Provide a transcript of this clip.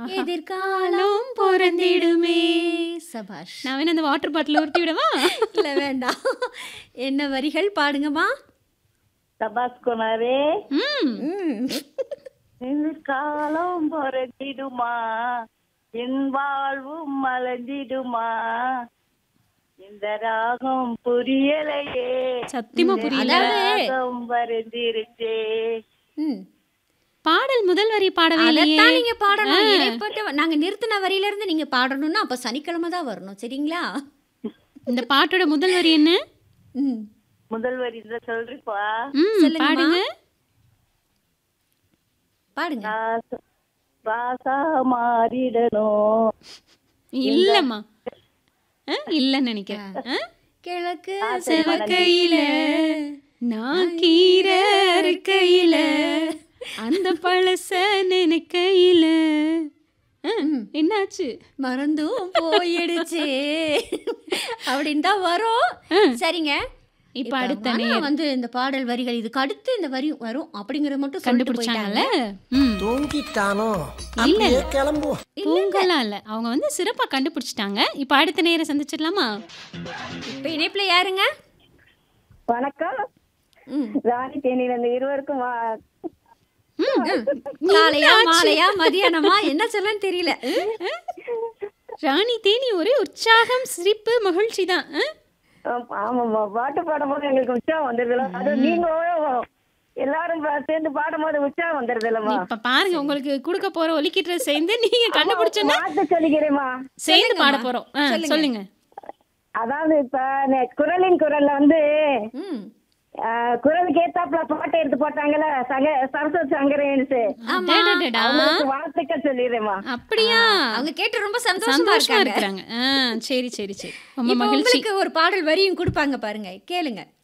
எதிர்காலம் பிறந்திடுமே சபாஷ் நான் வேணா அந்த வாட்டர் பாட்டில் உருட்டி விடவா இல்ல வேண்டாம் என்ன வரிகள் பாடுங்கம்மா சபாஸ் குமாரே ம் ம். காலம் பிறந்திடுமா என் வாழ்வும் மலர்ந்திடுமா இந்த ராகம் புரியலையே சத்தியமா புரியல ராகம் வருந்திருச்சே ம். பாடல் முதல் வரி பாடவே இல்லையே அதைத்தான் நீங்க பாடணும் இடைப்பட்ட நாங்க நிறுத்தின வரியில இருந்து நீங்க பாடணும்னா அப்ப சனிக்கிழமை தான் வரணும் சரிங்களா இந்த பாட்டோட முதல் வரி என்ன ம். முதல் வரி இந்த சொல்றிப்பா ம் சொல்லுங்கம்மா. பாடுங்க பாடுங்க ராச- ராசா மாறிடணும் இல்லம்மா ஆ, இல்லன்னு நினைக்கிறேன் ஆ? கிழக்கு செவக்கையில நான் கீரை அறுக்கையில அந்த பழச நினைக்கையில ஆ, என்னாச்சு மறந்தும் போயிடுச்சு அப்படின்னு தான் வரும் சரிங்க இப்ப இப்ப அடுத்த மனோ வந்து இந்த பாடல் வரிகள் இதுக்கு அடுத்து இந்த வரி வரும் அப்படிங்கறத மட்டும் சொல்லிட்டு கண்டுபிடிச்சாங்கல்ல போயிட்டாங்க ம் தூங்கிட்டானோ இல்ல. அப்படியே கிளம்புவோம் பூங்கலாம் இல்ல அவங்க வந்து சிறப்பா கண்டுபிடிச்சிட்டாங்க இப்ப அடுத்த நேரம் சந்திச்சிடலாமா இப்ப இணைப்புல யாருங்க வணக்கம் ம். ராணி தேனியில இருந்து இருவருக்கும் வா- காலையா மாலையா மதியானமா என்ன சொல்லன்னு தெரியல ராணி தேனி ஒரே உற்சாகம் சிரிப்பு மகிழ்ச்சி தான் ஆம், ஆமாம்மா பாட்டு பாடும்போது எங்களுக்கு உற்சாகம் வந்துருதுல அது நீங்க எல்லாரும் பா- சேர்ந்து பாடும்போது உற்சாகம் வந்துருதுல்லம்மா இப்ப பாருங்க உங்களுக்கு கொடுக்க போற ஒலிக்கிட்ட சேர்ந்து நீங்க கண்டுபிடிச்சோன்னா பார்த்து சொல்லிக்கிறேம்மா சேர்ந்து பாட போறோம் ஆ, சொல்லுங்க அதாவது இப்ப நே- குரலின் குரல்ல வந்து ம். ஆஹ், குரலுக்கு ஏத்தாப்புல பாட்டு எடுத்து போட்டாங்கல்ல சங்க சரஸ்வதி சங்கரேன்ஸ் அடடடடா. அவங்களுக்கு வாழ்த்துக்கள் சொல்லிடுறேம்மா அப்படியா அவங்க கேட்டு ரொம்ப சந்தோஷமா சந்தோஷமா இருக்காங்க இருக்கிறாங்க ஆ, சரி சரி சரி ரொம்ப இப்ப மகிழ்ச்சி உங்களுக்கு ஒரு பாடல் வரியும் கொடுப்பாங்க பாருங்க கேளுங்க